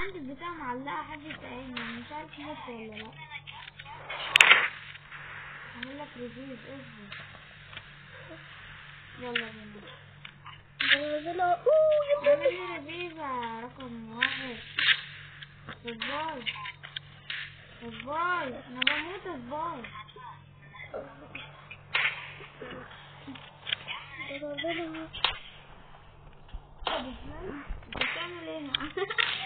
عندي البتاع معلقة حاجة تاني مش عارف نفسي ولا لا اعمل لك ريفيو اصبر يلا بينا نزلها اوه يا اعمل لي ريفيو رقم واحد صباي صباي انا بموت صباي نزلها انت بتعمل ايه